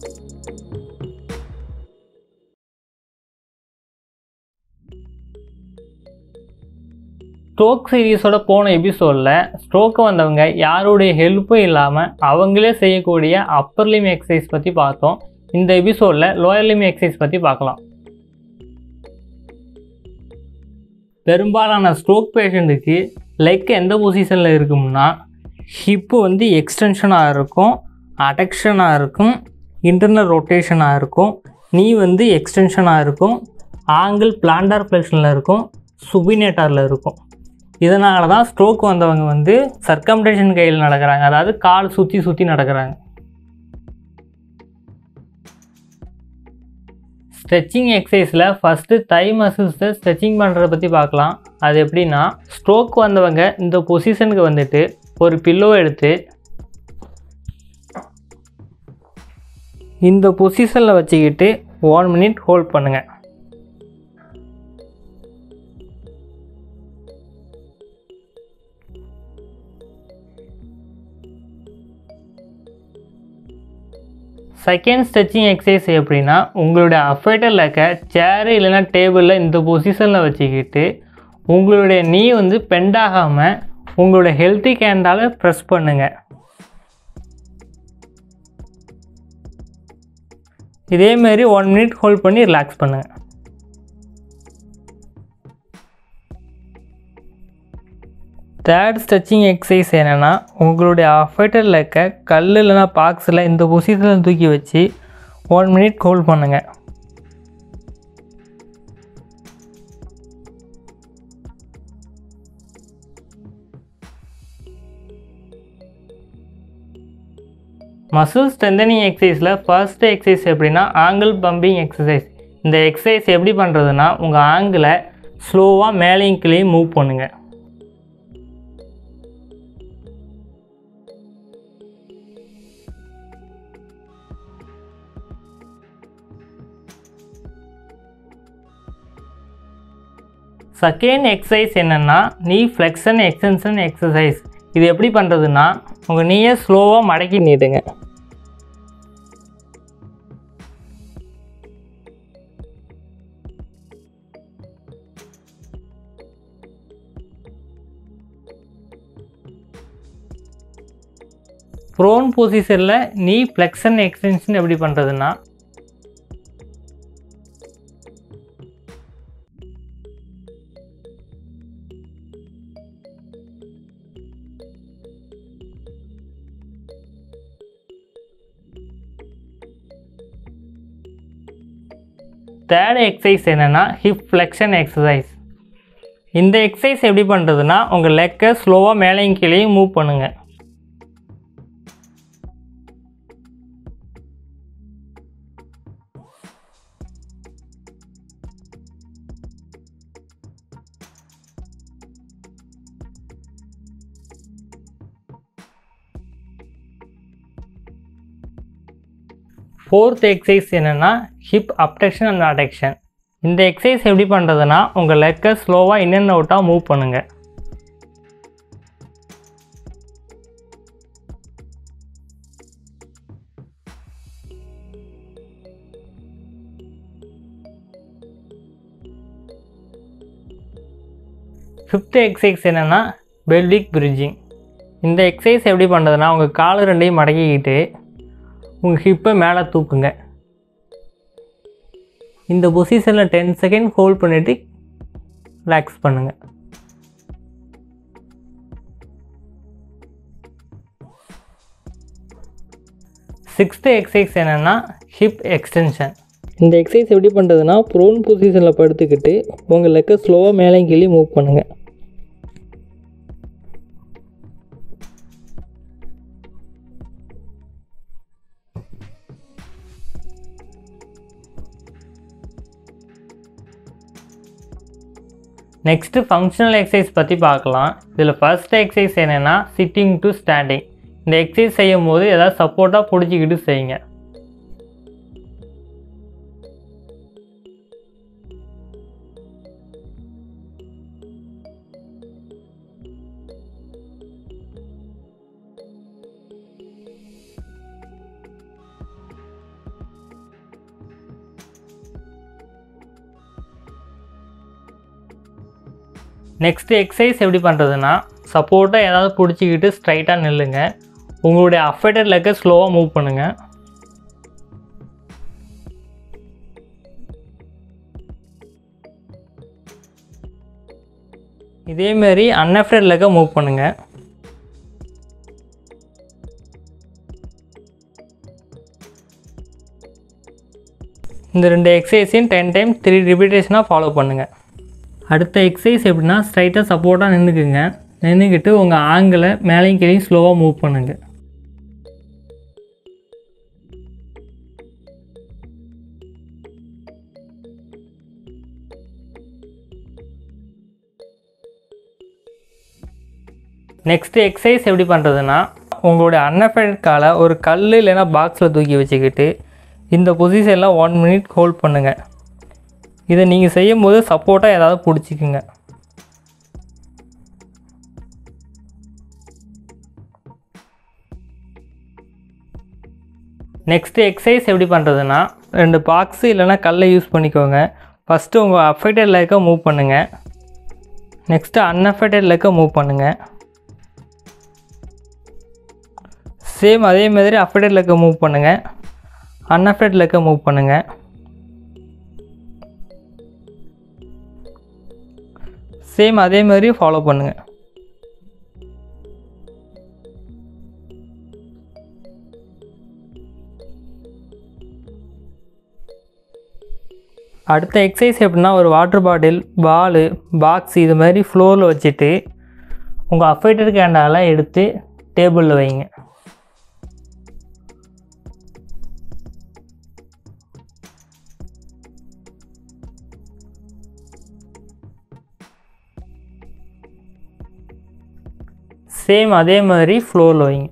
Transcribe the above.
stroke சீரீஸோட போன எபிசோடில் stroke வந்தவங்க யாருடைய ஹெல்ப்பும் இல்லாமல் அவங்களே செய்யக்கூடிய அப்பர் லிம் எக்ஸசைஸ் பற்றி பார்த்தோம் இந்த எபிசோடில் லோயர் லிம் எக்ஸசைஸ் பற்றி பார்க்கலாம் பெரும்பாலான ஸ்ட்ரோக் பேஷண்ட்டுக்கு லெக் எந்த பொசிஷனில் இருக்கும்னா ஹிப்பு வந்து எக்ஸ்டென்ஷனாக இருக்கும் அடக்ஷனாக இருக்கும் இன்டர்னல் ரொட்டேஷனாக இருக்கும் நீ வந்து எக்ஸ்டென்ஷனாக இருக்கும் ஆங்கிள் பிளான்டார் ஃப்ளெக்ஷனில் இருக்கும் சுபினேட்டாரில் இருக்கும் இதனால தான் ஸ்ட்ரோக் வந்தவங்க வந்து சர்க்கம்டேஷன் கையில் நடக்கிறாங்க அதாவது கால் சுற்றி சுற்றி நடக்கிறாங்க ஸ்ட்ரெச்சிங் எக்ஸசைஸில் ஃபஸ்ட்டு தை மசில்ஸை ஸ்ட்ரெச்சிங் பண்ணுறதை பற்றி பார்க்கலாம் அது எப்படின்னா ஸ்ட்ரோக் வந்தவங்க இந்த பொசிஷனுக்கு வந்துட்டு ஒரு பில்லோ எடுத்து இந்த பொசிஷனில் வச்சுக்கிட்டு ஒன் மினிட் ஹோல்ட் பண்ணுங்கள் செகண்ட் ஸ்ட்ரெச்சிங் எக்ஸசைஸ் எப்படின்னா உங்களுடைய அஃபைட்டர் லெக்க சேரு இல்லைன்னா டேபிளில் இந்த பொசிஷனில் வச்சுக்கிட்டு உங்களுடைய நீ வந்து பெண்ட் ஆகாமல் உங்களுடைய ஹெல்த்தி கேண்டால் ப்ரெஸ் பண்ணுங்கள் இதேமாரி ஒன் மினிட் ஹோல்ட் பண்ணி ரிலாக்ஸ் பண்ணுங்கள் தேர்ட் ஸ்ட்ரெச்சிங் எக்ஸசைஸ் என்னென்னா உங்களுடைய அஃபைட்டர் லெக்க கல் இல்லைனா பாக்ஸில் இந்த பொசிஷனில் தூக்கி வச்சு ஒன் மினிட் ஹோல்ட் பண்ணுங்கள் மசில் ஸ்ட்ரென்தனிங் எக்ஸசைஸில் ஃபர்ஸ்ட் எக்ஸசைஸ் எப்படின்னா ஆங்கிள் பம்பிங் எக்ஸசைஸ் இந்த எக்ஸசைஸ் எப்படி பண்ணுறதுன்னா உங்கள் ஆங்கிளை ஸ்லோவாக மேலேயும் கீழேயும் மூவ் பண்ணுங்கள் செகண்ட் எக்ஸசைஸ் என்னென்னா நீ ஃப்ளெக்ஷன் எக்ஸ்டென்ஷன் எக்ஸசைஸ் இது எப்படி பண்ணுறதுன்னா உங்கள் நீயே ஸ்லோவாக மடக்கி நீட்டுங்க ப்ரோன் பொசிஷனில் நீ ஃப்ளெக்ஷன் எக்ஸ்டென்ஷன் எப்படி பண்ணுறதுன்னா தேர்ட் எக்ஸசைஸ் என்னென்னா ஹிப் ஃப்ளெக்ஷன் எக்ஸசைஸ் இந்த எக்ஸசைஸ் எப்படி பண்ணுறதுன்னா உங்கள் லெக்கை ஸ்லோவாக மேலேயும் கீழேயும் மூவ் பண்ணுங்கள் ஃபோர்த் எக்ஸசைஸ் என்னென்னா ஹிப் அப்டெக்ஷன் அண்ட் அடெக்ஷன் இந்த எக்ஸசைஸ் எப்படி பண்ணுறதுன்னா உங்கள் லெக்கை ஸ்லோவாக இன் அண்ட் அவுட்டாக மூவ் பண்ணுங்கள் ஃபிஃப்த் எக்ஸசைஸ் என்னென்னா பெல்விக் பிரிட்ஜிங் இந்த எக்ஸசைஸ் எப்படி பண்ணுறதுன்னா உங்கள் கால் ரெண்டையும் மடக்கிக்கிட்டு உங்கள் ஹிப்பை மேலே தூக்குங்க இந்த பொசிஷனில் டென் செகண்ட் ஹோல்ட் பண்ணிவிட்டு ரிலாக்ஸ் பண்ணுங்கள் சிக்ஸ்த்து எக்ஸசைஸ் என்னென்னா ஹிப் எக்ஸ்டென்ஷன் இந்த எக்ஸசைஸ் எப்படி பண்ணுறதுன்னா ப்ரோன் பொசிஷனில் படுத்துக்கிட்டு உங்கள் லெக்கை ஸ்லோவாக மேலே கீழே மூவ் பண்ணுங்கள் நெக்ஸ்ட்டு ஃபங்க்ஷனல் எக்ஸசைஸ் பற்றி பார்க்கலாம் இதில் ஃபர்ஸ்ட் எக்ஸசைஸ் என்னென்னா சிட்டிங் டு ஸ்டாண்டிங் இந்த எக்ஸசைஸ் செய்யும் போது ஏதாவது சப்போர்ட்டாக பிடிச்சிக்கிட்டு செய்யுங்க நெக்ஸ்ட்டு எக்ஸசைஸ் எப்படி பண்ணுறதுன்னா சப்போர்ட்டாக ஏதாவது பிடிச்சிக்கிட்டு ஸ்ட்ரைட்டாக நில்லுங்க உங்களுடைய அஃபேட்டட் லெக்கை ஸ்லோவாக மூவ் பண்ணுங்கள் இதேமாரி அன்அஃப்டட் லெக்கை மூவ் பண்ணுங்கள் இந்த ரெண்டு எக்ஸசைஸையும் டென் டைம் த்ரீ ரிப்பீட்டேஷனாக ஃபாலோ பண்ணுங்கள் அடுத்த எக்ஸசைஸ் எப்படின்னா ஸ்ட்ரைட்டாக சப்போர்ட்டாக நின்றுக்குங்க நின்றுக்கிட்டு உங்கள் ஆங்கிளை மேலேயும் கீழேயும் ஸ்லோவாக மூவ் பண்ணுங்கள் நெக்ஸ்ட்டு எக்ஸசைஸ் எப்படி பண்ணுறதுன்னா உங்களுடைய அன்னஃபெக்ட் காலை ஒரு கல் இல்லைன்னா பாக்ஸில் தூக்கி வச்சுக்கிட்டு இந்த பொசிஷனில் ஒன் மினிட் ஹோல்ட் பண்ணுங்கள் இதை நீங்கள் செய்யும் போது சப்போர்ட்டாக ஏதாவது பிடிச்சிக்குங்க நெக்ஸ்ட்டு எக்ஸசைஸ் எப்படி பண்ணுறதுன்னா ரெண்டு பாக்ஸு இல்லைன்னா கல்லை யூஸ் பண்ணிக்கோங்க ஃபஸ்ட்டு உங்கள் அஃபெக்டட் லேக்கை மூவ் பண்ணுங்கள் நெக்ஸ்ட்டு அன்அஃபெக்டட் லேக்கை மூவ் பண்ணுங்கள் சேம் அதே மாதிரி அஃபெக்டட் லேக்கை மூவ் பண்ணுங்கள் அன்அஃபெக்டட் லேக்கை மூவ் பண்ணுங்கள் சேம் அதே மாதிரி ஃபாலோ பண்ணுங்கள் அடுத்த எக்ஸசைஸ் எப்படின்னா ஒரு வாட்டர் பாட்டில் பாலு பாக்ஸ் இது மாதிரி ஃப்ளோரில் வச்சுட்டு உங்கள் அஃபைட்டர் கேண்டாலாம் எடுத்து டேபிளில் வைங்க சேம் அதே மாதிரி ஃப்ளோரில் வைங்க